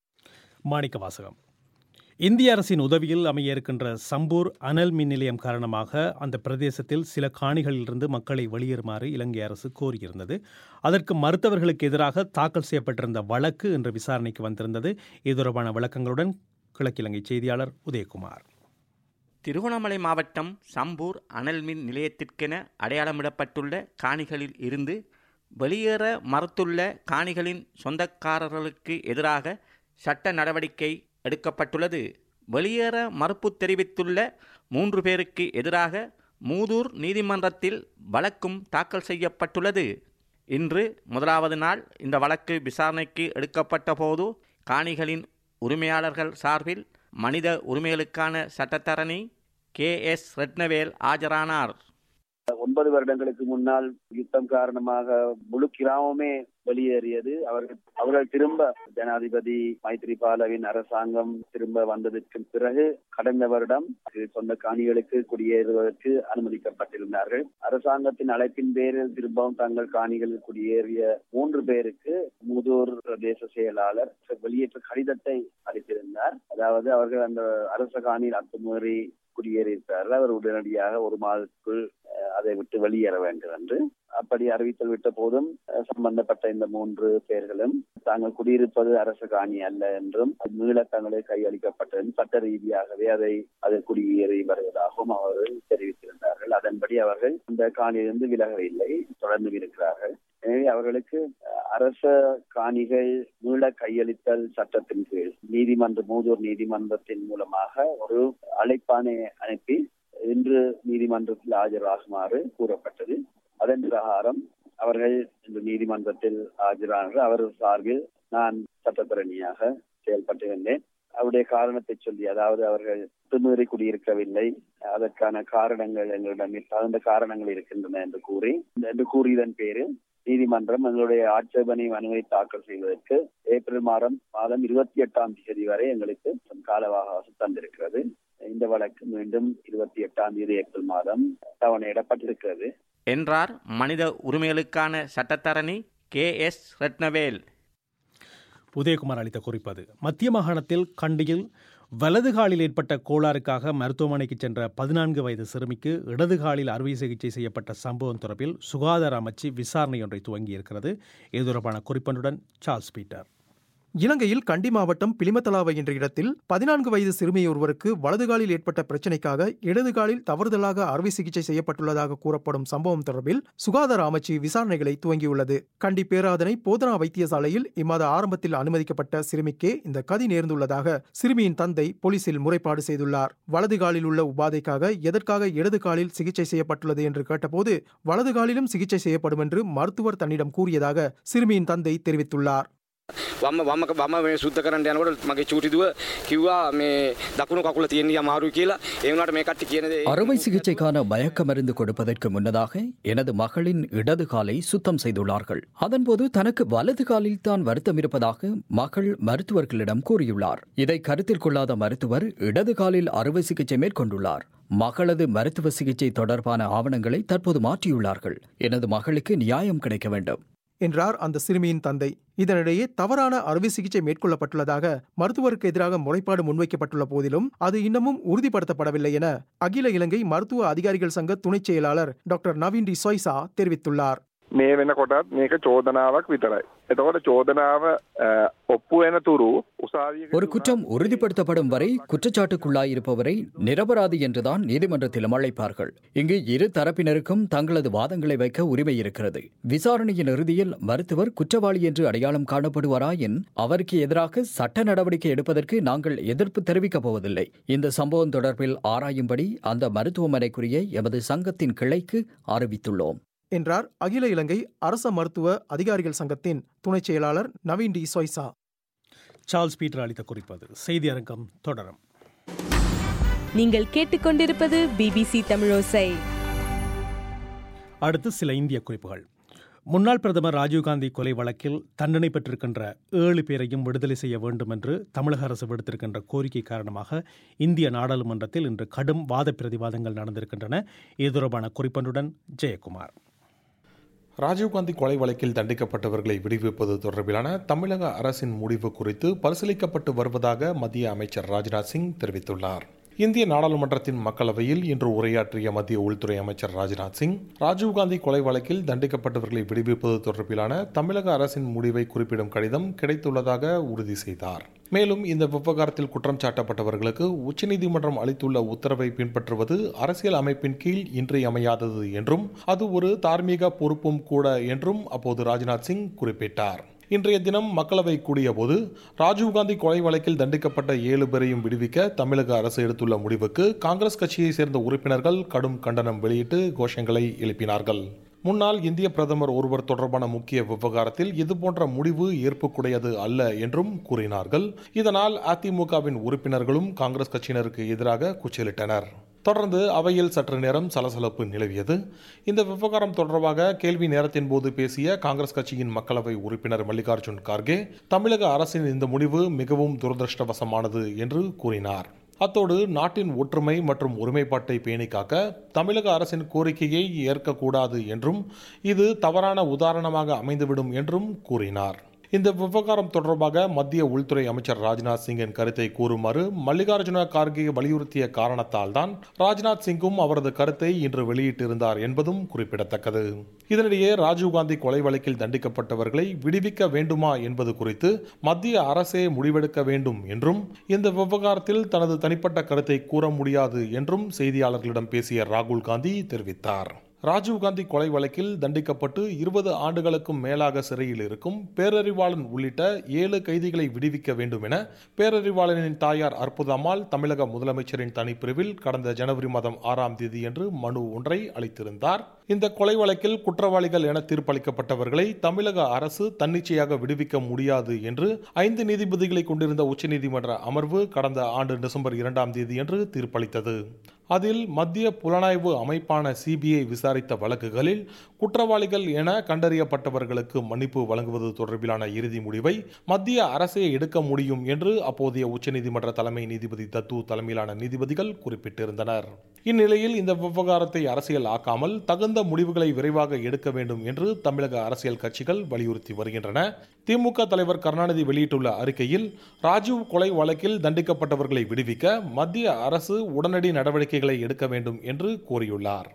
[SPEAKER 1] மாணிக்க வாசகம் இந்திய அரசின் உதவியில் அமைய இருக்கின்ற சம்பூர் அனல் மின் நிலையம் காரணமாக அந்த பிரதேசத்தில் சில காணிகளிலிருந்து மக்களை வெளியேறுமாறு இலங்கை அரசு கோரியிருந்தது அதற்கு மறுத்தவர்களுக்கு எதிராக தாக்கல் செய்யப்பட்டிருந்த வழக்கு இன்று விசாரணைக்கு வந்திருந்தது இது தொடர்பான விளக்கங்களுடன் கிழக்கிலங்கை செய்தியாளர் உதயகுமார்
[SPEAKER 11] திருவண்ணாமலை மாவட்டம் சம்பூர் அனல் மின் நிலையத்திற்கென அடையாளமிடப்பட்டுள்ள காணிகளில் இருந்து வெளியேற மறுத்துள்ள காணிகளின் சொந்தக்காரர்களுக்கு எதிராக சட்ட நடவடிக்கை எடுக்கப்பட்டுள்ளது வெளியேற மறுப்பு தெரிவித்துள்ள மூன்று பேருக்கு எதிராக மூதூர் நீதிமன்றத்தில் வழக்கும் தாக்கல் செய்யப்பட்டுள்ளது இன்று முதலாவது நாள் இந்த வழக்கு விசாரணைக்கு எடுக்கப்பட்ட போது காணிகளின் உரிமையாளர்கள் சார்பில் மனித உரிமைகளுக்கான சட்டத்தரணி கே எஸ் ரத்னவேல் ஆஜரானார்
[SPEAKER 12] ஒன்பது வருடங்களுக்கு முன்னால் யுத்தம் காரணமாக முழு கிராமமே வெளியேறியது அவர்கள் அவர்கள் திரும்ப ஜனாதிபதி மைத்ரிபாலவின் அரசாங்கம் திரும்ப வந்ததற்கு பிறகு கடந்த வருடம் சொந்த காணிகளுக்கு குடியேறுவதற்கு அனுமதிக்கப்பட்டிருந்தார்கள் அரசாங்கத்தின் அழைப்பின் பேரில் திரும்பவும் தங்கள் காணிகளில் குடியேறிய மூன்று பேருக்கு மூதூர் பிரதேச செயலாளர் வெளியேற்ற கடிதத்தை அளித்திருந்தார் அதாவது அவர்கள் அந்த அரச காணியில் அத்துமீறி குடியேறியிருக்கிறார்கள் அவர் உடனடியாக ஒரு மாதத்துக்குள் அதை விட்டு வெளியேற வேண்டும் என்று அப்படி அறிவித்தல் விட்ட போதும் சம்பந்தப்பட்ட இந்த மூன்று பேர்களும் தாங்கள் குடியிருப்பது அரசு காணி அல்ல என்றும் மீள தங்களை கையளிக்கப்பட்டதும் சட்ட ரீதியாகவே அதை அதில் குடியேறி வருவதாகவும் அவர்கள் தெரிவித்திருந்தார்கள் அதன்படி அவர்கள் இந்த காணியிலிருந்து விலகவில்லை தொடர்ந்து இருக்கிறார்கள் எனவே அவர்களுக்கு அரச காணிகள் மீள கையளித்தல் சட்டத்தின் கீழ் நீதிமன்ற மூதூர் நீதிமன்றத்தின் மூலமாக ஒரு அழைப்பானை அனுப்பி இன்று நீதிமன்றத்தில் ஆஜராகுமாறு கூறப்பட்டது அதன் பிரகாரம் அவர்கள் இந்த நீதிமன்றத்தில் ஆஜரானார்கள் அவர் சார்பில் நான் சட்டத்தரணியாக செயல்பட்டிருந்தேன் அவருடைய காரணத்தை சொல்லி அதாவது அவர்கள் திமுறை குடியிருக்கவில்லை அதற்கான காரணங்கள் எங்களிடம் தகுந்த காரணங்கள் இருக்கின்றன என்று கூறி என்று கூறியதன் பேரில் நீதிமன்றம் எங்களுடைய ஆட்சேபனை மனுவை தாக்கல் செய்வதற்கு ஏப்ரல் மாதம் மாதம் இருபத்தி எட்டாம் தேதி வரை எங்களுக்கு கால அவகாசம் தந்திருக்கிறது இந்த வழக்கு மீண்டும் இருபத்தி எட்டாம் தேதி ஏப்ரல் மாதம் தவணையிடப்பட்டிருக்கிறது
[SPEAKER 11] என்றார் மனித உரிமைகளுக்கான சட்டத்தரணி கே எஸ் ரத்னவேல்
[SPEAKER 1] உதயகுமார் அளித்த குறிப்பது மத்திய மாகாணத்தில் கண்டியில் வலது காலில் ஏற்பட்ட கோளாறுக்காக மருத்துவமனைக்கு சென்ற பதினான்கு வயது சிறுமிக்கு இடது காலில் அறுவை சிகிச்சை செய்யப்பட்ட சம்பவம் தொடர்பில் சுகாதார அமைச்சு விசாரணை ஒன்றை துவங்கியிருக்கிறது இது தொடர்பான குறிப்பொன்றுடன் சார்ல்ஸ் பீட்டர்
[SPEAKER 13] இலங்கையில் கண்டி மாவட்டம் பிலிமத்தலாவை என்ற இடத்தில் பதினான்கு வயது சிறுமி ஒருவருக்கு வலதுகாலில் ஏற்பட்ட பிரச்சினைக்காக இடதுகாலில் தவறுதலாக அறுவை சிகிச்சை செய்யப்பட்டுள்ளதாக கூறப்படும் சம்பவம் தொடர்பில் சுகாதார அமைச்சு விசாரணைகளை துவங்கியுள்ளது கண்டி பேராதனை போதனா வைத்தியசாலையில் இம்மாத ஆரம்பத்தில் அனுமதிக்கப்பட்ட சிறுமிக்கே இந்த கதி நேர்ந்துள்ளதாக சிறுமியின் தந்தை போலீசில் முறைப்பாடு செய்துள்ளார் வலதுகாலில் உள்ள உபாதைக்காக எதற்காக இடது காலில் சிகிச்சை செய்யப்பட்டுள்ளது என்று கேட்டபோது வலதுகாலிலும் சிகிச்சை செய்யப்படும் என்று மருத்துவர் தன்னிடம் கூறியதாக சிறுமியின் தந்தை தெரிவித்துள்ளார்
[SPEAKER 14] වම වම වම මේ සුද්ධ කරන්න යනකොට මගේ චූටි දුව කිව්වා මේ දකුණු කකුල තියෙන අමාරුයි කියලා ඒ වුණාට මේ කට්ටිය කියන දේ
[SPEAKER 5] அறுவை சிகிச்சைக்கான மயக்க மருந்து கொடுப்பதற்கு முன்னதாக எனது மகளின் இடது காலை சுத்தம் செய்துள்ளார்கள் அதன்போது தனக்கு வலது காலில் தான் வருத்தம் இருப்பதாக மகள் மருத்துவர்களிடம் கூறியுள்ளார் இதை கருத்தில் கொள்ளாத மருத்துவர் இடது காலில் அறுவை சிகிச்சை மேற்கொண்டுள்ளார் மகளது மருத்துவ சிகிச்சை தொடர்பான ஆவணங்களை தற்போது மாற்றியுள்ளார்கள் எனது மகளுக்கு நியாயம் கிடைக்க வேண்டும்
[SPEAKER 13] என்றார் அந்த சிறுமியின் தந்தை இதனிடையே தவறான அறுவை சிகிச்சை மேற்கொள்ளப்பட்டுள்ளதாக மருத்துவருக்கு எதிராக முறைப்பாடு முன்வைக்கப்பட்டுள்ள போதிலும் அது இன்னமும் உறுதிப்படுத்தப்படவில்லை என அகில இலங்கை மருத்துவ அதிகாரிகள் சங்க துணைச் செயலாளர் டாக்டர் நவீன் டி சொய்சா தெரிவித்துள்ளார்
[SPEAKER 15] මේ වෙනකොටත් මේක චෝදනාවක් විතරයි. එතකොට චෝදනාව අ, ඔප්පු වෙන තුරු උසාවියක
[SPEAKER 5] ஒரு குற்றம் உறுதிப்படுத்தப்படும் வரை குற்றச்சாட்டுக்குள்ளாயிருப்பவரை நிரபராதி என்றுதான் நீதிமன்றத்திலும் அழைப்பார்கள் இங்கு இரு தரப்பினருக்கும் தங்களது வாதங்களை வைக்க உரிமை இருக்கிறது விசாரணையின் இறுதியில் மருத்துவர் குற்றவாளி என்று அடையாளம் காணப்படுவாராயின் அவருக்கு எதிராக சட்ட நடவடிக்கை எடுப்பதற்கு நாங்கள் எதிர்ப்பு தெரிவிக்கப் போவதில்லை இந்த சம்பவம் தொடர்பில் ஆராயும்படி அந்த மருத்துவமனைக்குரிய எமது சங்கத்தின் கிளைக்கு அறிவித்துள்ளோம்
[SPEAKER 13] என்றார் அகில இலங்கை அரச மருத்துவ அதிகாரிகள் சங்கத்தின் துணைச் செயலாளர் நவீன் டி சொய்சா
[SPEAKER 1] சார்ல்ஸ் பீட்டர் அளித்த குறிப்பது செய்தி அரங்கம் தொடரும்
[SPEAKER 16] நீங்கள் கேட்டுக்கொண்டிருப்பது பிபிசி தமிழோசை
[SPEAKER 1] அடுத்து சில இந்திய குறிப்புகள் முன்னாள் பிரதமர் ராஜீவ்காந்தி கொலை வழக்கில் தண்டனை பெற்றிருக்கின்ற ஏழு பேரையும் விடுதலை செய்ய வேண்டும் என்று தமிழக அரசு விடுத்திருக்கின்ற கோரிக்கை காரணமாக இந்திய நாடாளுமன்றத்தில் இன்று கடும் வாத பிரதிவாதங்கள் நடந்திருக்கின்றன இது தொடர்பான குறிப்பொன்றுடன் ஜெயக்குமார்
[SPEAKER 17] ராஜீவ்காந்தி கொலை வழக்கில் தண்டிக்கப்பட்டவர்களை விடுவிப்பது தொடர்பிலான தமிழக அரசின் முடிவு குறித்து பரிசீலிக்கப்பட்டு வருவதாக மத்திய அமைச்சர் ராஜ்நாத் சிங் தெரிவித்துள்ளார் இந்திய நாடாளுமன்றத்தின் மக்களவையில் இன்று உரையாற்றிய மத்திய உள்துறை அமைச்சர் ராஜ்நாத் சிங் ராஜீவ்காந்தி கொலை வழக்கில் தண்டிக்கப்பட்டவர்களை விடுவிப்பது தொடர்பிலான தமிழக அரசின் முடிவை குறிப்பிடும் கடிதம் கிடைத்துள்ளதாக உறுதி செய்தார் மேலும் இந்த விவகாரத்தில் குற்றம் சாட்டப்பட்டவர்களுக்கு உச்சநீதிமன்றம் அளித்துள்ள உத்தரவை பின்பற்றுவது அரசியல் அமைப்பின் கீழ் இன்றியமையாதது என்றும் அது ஒரு தார்மீக பொறுப்பும் கூட என்றும் அப்போது ராஜ்நாத் சிங் குறிப்பிட்டார் இன்றைய தினம் மக்களவை கூடியபோது ராஜீவ்காந்தி கொலை வழக்கில் தண்டிக்கப்பட்ட ஏழு பேரையும் விடுவிக்க தமிழக அரசு எடுத்துள்ள முடிவுக்கு காங்கிரஸ் கட்சியை சேர்ந்த உறுப்பினர்கள் கடும் கண்டனம் வெளியிட்டு கோஷங்களை எழுப்பினார்கள் முன்னாள் இந்திய பிரதமர் ஒருவர் தொடர்பான முக்கிய விவகாரத்தில் இதுபோன்ற முடிவு ஏற்புக்குடையது அல்ல என்றும் கூறினார்கள் இதனால் அதிமுகவின் உறுப்பினர்களும் காங்கிரஸ் கட்சியினருக்கு எதிராக குச்சலிட்டனர் தொடர்ந்து அவையில் சற்று நேரம் சலசலப்பு நிலவியது இந்த விவகாரம் தொடர்பாக கேள்வி நேரத்தின் போது பேசிய காங்கிரஸ் கட்சியின் மக்களவை உறுப்பினர் மல்லிகார்ஜுன் கார்கே தமிழக அரசின் இந்த முடிவு மிகவும் துரதிருஷ்டவசமானது என்று கூறினார் அத்தோடு நாட்டின் ஒற்றுமை மற்றும் ஒருமைப்பாட்டை பேணி காக்க தமிழக அரசின் கோரிக்கையை ஏற்கக்கூடாது என்றும் இது தவறான உதாரணமாக அமைந்துவிடும் என்றும் கூறினார் இந்த விவகாரம் தொடர்பாக மத்திய உள்துறை அமைச்சர் ராஜ்நாத் சிங்கின் கருத்தை கூறுமாறு மல்லிகார்ஜுன கார்கே வலியுறுத்திய காரணத்தால் தான் ராஜ்நாத் சிங்கும் அவரது கருத்தை இன்று வெளியிட்டிருந்தார் என்பதும் குறிப்பிடத்தக்கது இதனிடையே ராஜீவ்காந்தி கொலை வழக்கில் தண்டிக்கப்பட்டவர்களை விடுவிக்க வேண்டுமா என்பது குறித்து மத்திய அரசே முடிவெடுக்க வேண்டும் என்றும் இந்த விவகாரத்தில் தனது தனிப்பட்ட கருத்தை கூற முடியாது என்றும் செய்தியாளர்களிடம் பேசிய ராகுல் காந்தி தெரிவித்தார் ராஜீவ்காந்தி கொலை வழக்கில் தண்டிக்கப்பட்டு இருபது ஆண்டுகளுக்கும் மேலாக சிறையில் இருக்கும் பேரறிவாளன் உள்ளிட்ட ஏழு கைதிகளை விடுவிக்க வேண்டும் என பேரறிவாளனின் தாயார் அற்புதம்மாள் தமிழக முதலமைச்சரின் தனிப்பிரிவில் கடந்த ஜனவரி மாதம் ஆறாம் தேதி என்று மனு ஒன்றை அளித்திருந்தார் இந்த கொலை வழக்கில் குற்றவாளிகள் என தீர்ப்பளிக்கப்பட்டவர்களை தமிழக அரசு தன்னிச்சையாக விடுவிக்க முடியாது என்று ஐந்து நீதிபதிகளை கொண்டிருந்த உச்சநீதிமன்ற அமர்வு கடந்த ஆண்டு டிசம்பர் இரண்டாம் தேதி என்று தீர்ப்பளித்தது அதில் மத்திய புலனாய்வு அமைப்பான சிபிஐ விசாரித்த வழக்குகளில் குற்றவாளிகள் என கண்டறியப்பட்டவர்களுக்கு மன்னிப்பு வழங்குவது தொடர்பிலான இறுதி முடிவை மத்திய அரசே எடுக்க முடியும் என்று அப்போதைய உச்சநீதிமன்ற தலைமை நீதிபதி தத்து தலைமையிலான நீதிபதிகள் குறிப்பிட்டிருந்தனர் இந்நிலையில் இந்த விவகாரத்தை அரசியல் ஆக்காமல் தகுந்த முடிவுகளை விரைவாக எடுக்க வேண்டும் என்று தமிழக அரசியல் கட்சிகள் வலியுறுத்தி வருகின்றன திமுக தலைவர் கருணாநிதி வெளியிட்டுள்ள அறிக்கையில் ராஜீவ் கொலை வழக்கில் தண்டிக்கப்பட்டவர்களை விடுவிக்க மத்திய அரசு உடனடி நடவடிக்கைகளை எடுக்க வேண்டும் என்று கோரியுள்ளார்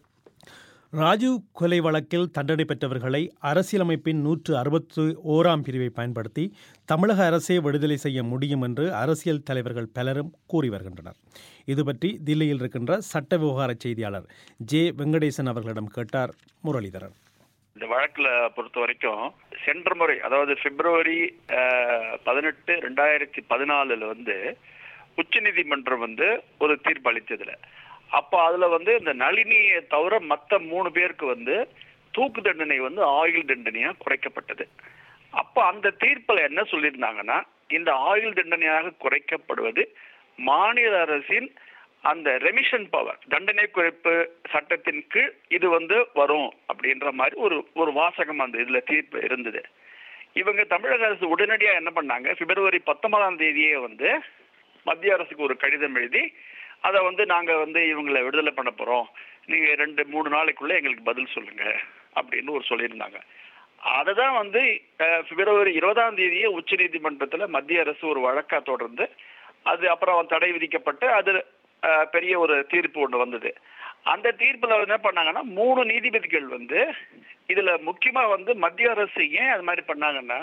[SPEAKER 1] ராஜீவ் கொலை வழக்கில் தண்டனை பெற்றவர்களை அரசியலமைப்பின் நூற்று அறுபத்து ஓராம் பிரிவை பயன்படுத்தி தமிழக அரசே விடுதலை செய்ய முடியும் என்று அரசியல் தலைவர்கள் பலரும் கூறி வருகின்றனர் இது பற்றி தில்லியில் இருக்கின்ற சட்ட விவகார செய்தியாளர் ஜே வெங்கடேசன் அவர்களிடம் கேட்டார் முரளிதரன்
[SPEAKER 3] இந்த வழக்குல பொறுத்த வரைக்கும் சென்ற முறை அதாவது பிப்ரவரி பதினெட்டு ரெண்டாயிரத்தி பதினாலுல வந்து உச்ச நீதிமன்றம் வந்து ஒரு தீர்ப்பு அளித்ததுல அப்ப அதுல வந்து இந்த நளினியை தவிர மத்த மூணு பேருக்கு வந்து தூக்கு தண்டனை வந்து ஆயுள் தண்டனையா குறைக்கப்பட்டது அப்ப அந்த தீர்ப்புல என்ன சொல்லியிருந்தாங்கன்னா இந்த ஆயுள் தண்டனையாக குறைக்கப்படுவது மாநில அரசின் அந்த ரெமிஷன் பவர் தண்டனை குறைப்பு சட்டத்தின் கீழ் இது வந்து வரும் அப்படின்ற மாதிரி ஒரு ஒரு வாசகம் அந்த இதுல தீர்ப்பு இருந்தது இவங்க தமிழக அரசு உடனடியா என்ன பண்ணாங்க பிப்ரவரி பத்தொன்பதாம் தேதியே வந்து மத்திய அரசுக்கு ஒரு கடிதம் எழுதி அதை வந்து நாங்க வந்து இவங்களை விடுதலை பண்ண போறோம் நீங்க ரெண்டு மூணு நாளைக்குள்ள எங்களுக்கு பதில் சொல்லுங்க அப்படின்னு ஒரு சொல்லியிருந்தாங்க அதுதான் வந்து அஹ், பிப்ரவரி இருபதாம் தேதியே உச்ச நீதிமன்றத்துல மத்திய அரசு ஒரு வழக்கா தொடர்ந்து அது அப்புறம் தடை விதிக்கப்பட்டு அது அஹ், பெரிய ஒரு தீர்ப்பு ஒன்று வந்தது அந்த தீர்ப்புல என்ன பண்ணாங்கன்னா மூணு நீதிபதிகள் வந்து இதுல முக்கியமா வந்து மத்திய அரசு ஏன் அது மாதிரி பண்ணாங்கன்னா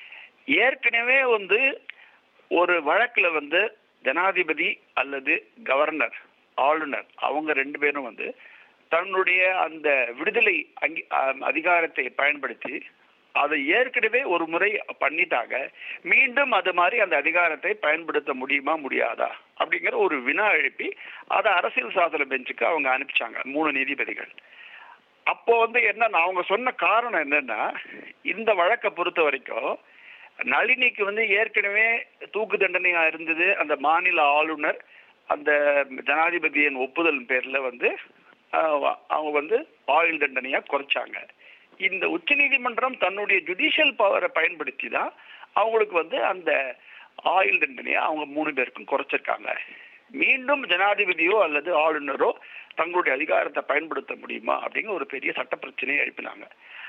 [SPEAKER 3] ஏற்கனவே வந்து ஒரு வழக்குல வந்து ஜனாதிபதி அல்லது கவர்னர் ஆளுநர் அவங்க ரெண்டு பேரும் வந்து தன்னுடைய அந்த விடுதலை அங்கி அஹ் அதிகாரத்தை பயன்படுத்தி அதை ஏற்கனவே ஒரு முறை பண்ணிட்டாங்க மீண்டும் அது மாதிரி அந்த அதிகாரத்தை பயன்படுத்த முடியுமா முடியாதா அப்படிங்கிற ஒரு வினா எழுப்பி அதை அரசியல் சாசன பெஞ்சுக்கு அவங்க அனுப்பிச்சாங்க மூணு நீதிபதிகள் அப்போ வந்து என்னன்னா அவங்க சொன்ன காரணம் என்னன்னா இந்த வழக்கை பொறுத்த வரைக்கும் நளினிக்கு வந்து ஏற்கனவே தூக்கு தண்டனையா இருந்தது அந்த மாநில ஆளுநர் அந்த ஜனாதிபதியின் ஒப்புதல் பேர்ல வந்து ஆஹ், அவங்க வந்து ஆயுள் தண்டனையா குறைச்சாங்க இந்த உச்சநீதிமன்றம் தன்னுடைய ஜுடிஷியல் பவரை பயன்படுத்தி தான் அவங்களுக்கு வந்து அந்த ஆயுள் தண்டனையை அவங்க மூணு பேருக்கும் குறைச்சிருக்காங்க மீண்டும் ஜனாதிபதியோ அல்லது ஆளுநரோ தங்களுடைய அதிகாரத்தை பயன்படுத்த முடியுமா அப்படிங்கிற ஒரு பெரிய சட்ட பிரச்சனையை எழுப்பினாங்க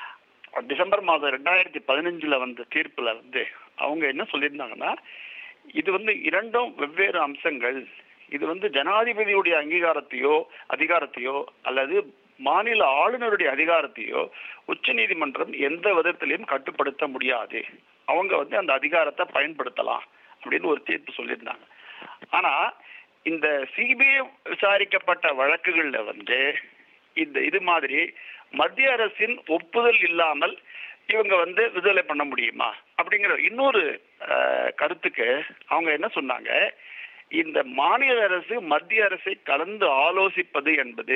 [SPEAKER 3] டிசம்பர் மாதம் ரெண்டாயிரத்தி பதினஞ்சுல வந்த தீர்ப்புல வந்து அவங்க என்ன சொல்லியிருந்தாங்கன்னா இது வந்து இரண்டும் வெவ்வேறு அம்சங்கள் இது வந்து ஜனாதிபதியுடைய அங்கீகாரத்தையோ அதிகாரத்தையோ அல்லது மாநில ஆளுநருடைய அதிகாரத்தையோ உச்சநீதிமன்றம் எந்த விதத்திலையும் கட்டுப்படுத்த முடியாது அவங்க வந்து அந்த அதிகாரத்தை பயன்படுத்தலாம் அப்படின்னு ஒரு தீர்ப்பு சொல்லியிருந்தாங்க ஆனா இந்த சிபிஐ விசாரிக்கப்பட்ட வழக்குகள்ல வந்து இந்த இது மாதிரி மத்திய அரசின் ஒப்புதல் இல்லாமல் இவங்க வந்து விடுதலை பண்ண முடியுமா அப்படிங்கிற இன்னொரு அஹ், கருத்துக்கு அவங்க என்ன சொன்னாங்க இந்த மாநில அரசு மத்திய அரசை கலந்து ஆலோசிப்பது என்பது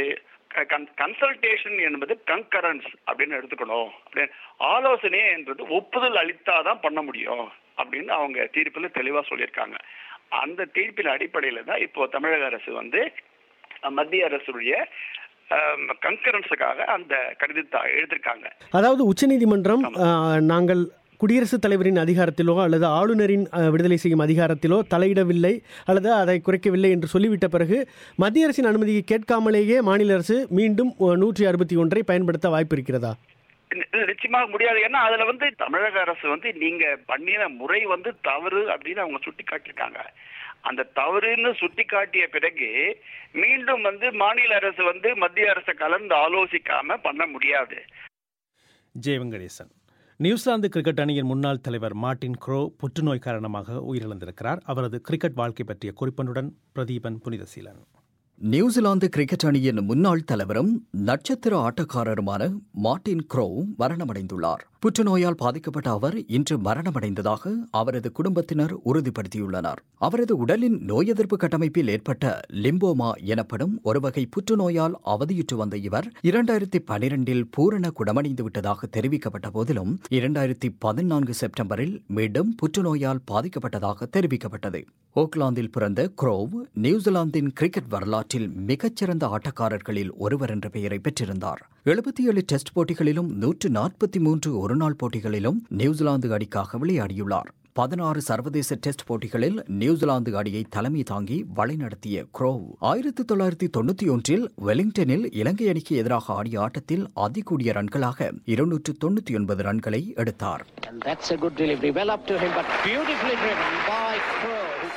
[SPEAKER 3] கன்சல்டேஷன் என்பது கங்கரன்ஸ் அப்படின்னு எடுத்துக்கணும் அப்படின்னு ஆலோசனை என்றது ஒப்புதல் அளித்தாதான் பண்ண முடியும் அப்படின்னு அவங்க தீர்ப்புல தெளிவா சொல்லியிருக்காங்க அந்த தீர்ப்பின் அடிப்படையில தான் இப்போ தமிழக அரசு வந்து அஹ், மத்திய அரசுடைய கங்கரன்ஸுக்காக அந்த கடிதத்தை எழுதியிருக்காங்க
[SPEAKER 18] அதாவது உச்சநீதிமன்றம் ஆஹ், நாங்கள் குடியரசுத் தலைவரின் அதிகாரத்திலோ அல்லது ஆளுநரின் ஆஹ், விடுதலை செய்யும் அதிகாரத்திலோ தலையிடவில்லை அல்லது அதை குறைக்கவில்லை என்று சொல்லிவிட்ட பிறகு மத்திய அரசின் அனுமதியை கேட்காமலேயே மாநில அரசு மீண்டும் நூற்றி அறுபத்தி ஒன்றை பயன்படுத்த வாய்ப்பு இருக்கிறதா
[SPEAKER 3] இல்ல, நிச்சயமாக முடியாது ஏன்னா அதுல வந்து தமிழக அரசு வந்து நீங்க பண்ணின முறை வந்து தவறு அப்படின்னு அவங்க சுட்டி காட்டியிருக்காங்க அந்த தவறுன்னு சுட்டி காட்டிய பிறகு மீண்டும் வந்து மாநில அரசு வந்து மத்திய அரசை கலந்து ஆலோசிக்காம பண்ண முடியாது
[SPEAKER 1] ஜெய வெங்கடேசன் நியூசிலாந்து கிரிக்கெட் அணியின் முன்னாள் தலைவர் மார்ட்டின் க்ரோ புற்றுநோய் காரணமாக உயிரிழந்திருக்கிறார் அவரது கிரிக்கெட் வாழ்க்கை பற்றிய குறிப்பனுடன் பிரதீபன் புனிதசீலன்
[SPEAKER 5] நியூசிலாந்து கிரிக்கெட் அணியின் முன்னாள் தலைவரும் நட்சத்திர ஆட்டக்காரருமான மார்ட்டின் க்ரோ மரணமடைந்துள்ளார் புற்றுநோயால் பாதிக்கப்பட்ட அவர் இன்று மரணமடைந்ததாக அவரது குடும்பத்தினர் உறுதிப்படுத்தியுள்ளனர் அவரது உடலின் நோய் எதிர்ப்பு கட்டமைப்பில் ஏற்பட்ட லிம்போமா எனப்படும் ஒரு வகை புற்றுநோயால் அவதியுற்று வந்த இவர் இரண்டாயிரத்தி பனிரெண்டில் பூரண குணமடைந்து விட்டதாக தெரிவிக்கப்பட்ட போதிலும் இரண்டாயிரத்தி பதினான்கு செப்டம்பரில் மீண்டும் புற்றுநோயால் பாதிக்கப்பட்டதாக தெரிவிக்கப்பட்டது ஓக்லாந்தில் பிறந்த குரோவ் நியூசிலாந்தின் கிரிக்கெட் வரலாற்றில் மிகச்சிறந்த ஆட்டக்காரர்களில் ஒருவர் என்ற பெயரை பெற்றிருந்தார் எழுபத்தி ஏழு டெஸ்ட் போட்டிகளிலும் நூற்று நாற்பத்தி மூன்று ஒருநாள் போட்டிகளிலும் நியூசிலாந்து அணிக்காக விளையாடியுள்ளார் பதினாறு சர்வதேச டெஸ்ட் போட்டிகளில் நியூசிலாந்து அணியை தலைமை தாங்கி வழிநடத்திய குரோவ் ஆயிரத்தி தொள்ளாயிரத்தி தொண்ணூத்தி ஒன்றில் வெலிங்டனில் இலங்கை அணிக்கு எதிராக ஆடிய ஆட்டத்தில் அதிகூடிய ரன்களாக இருநூற்று தொண்ணூத்தி ஒன்பது ரன்களை எடுத்தார்
[SPEAKER 19] And that's a good delivery. Well up to him, but beautifully driven by Crow.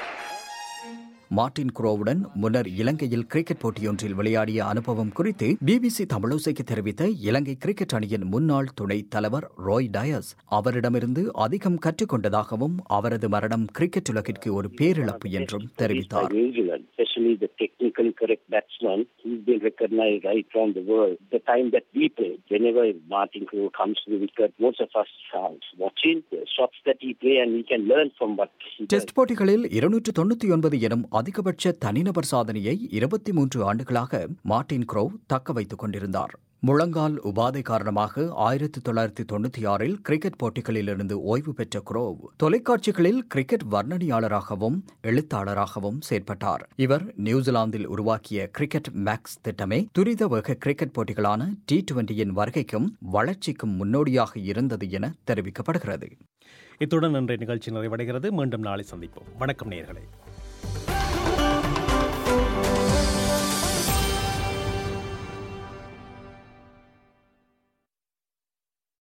[SPEAKER 5] Martin குரோவுடன் முன்னர் இலங்கையில் கிரிக்கெட் போட்டியொன்றில் விளையாடிய அனுபவம் குறித்து பிபிசி தமிழோசைக்கு தெரிவித்த இலங்கை கிரிக்கெட் அணியின் முன்னாள் துணைத் தலைவர் ரோய் டயஸ் அவரிடமிருந்து அதிகம் கற்றுக்கொண்டதாகவும் அவரது மரணம் கிரிக்கெட் உலகிற்கு ஒரு பேரிழப்பு என்றும் தெரிவித்தார்
[SPEAKER 19] New Zealand, especially the technically correct batsman, he's been recognized right from the world. The time that we play, whenever Martin Crowe comes to the wicket, most of us are watching the shots that he play and we can learn from what he does.
[SPEAKER 5] Test போட்டிகளில் இருநூற்று தொண்ணூத்தி ஒன்பது எனும் அதிகபட்ச தனிநபர் சாதனையை இருபத்தி மூன்று ஆண்டுகளாக மார்ட்டின் க்ரோவ் தக்க வைத்துக் கொண்டிருந்தார் முழங்கால் உபாதை காரணமாக ஆயிரத்தி தொள்ளாயிரத்தி தொண்ணூற்றி ஆறில் கிரிக்கெட் போட்டிகளிலிருந்து ஓய்வு பெற்ற குரோவ் தொலைக்காட்சிகளில் கிரிக்கெட் வர்ணனையாளராகவும் எழுத்தாளராகவும் செயற்பட்டார் இவர் நியூசிலாந்தில் உருவாக்கிய கிரிக்கெட் மேக்ஸ் திட்டமே துரித வேக கிரிக்கெட் போட்டிகளான டி டுவெண்டியின் வருகைக்கும் வளர்ச்சிக்கும் முன்னோடியாக இருந்தது என தெரிவிக்கப்படுகிறது
[SPEAKER 1] இத்துடன் இன்றைய நிகழ்ச்சி நிறைவடைகிறது மீண்டும் நாளை சந்திப்போம் வணக்கம் நேயர்களே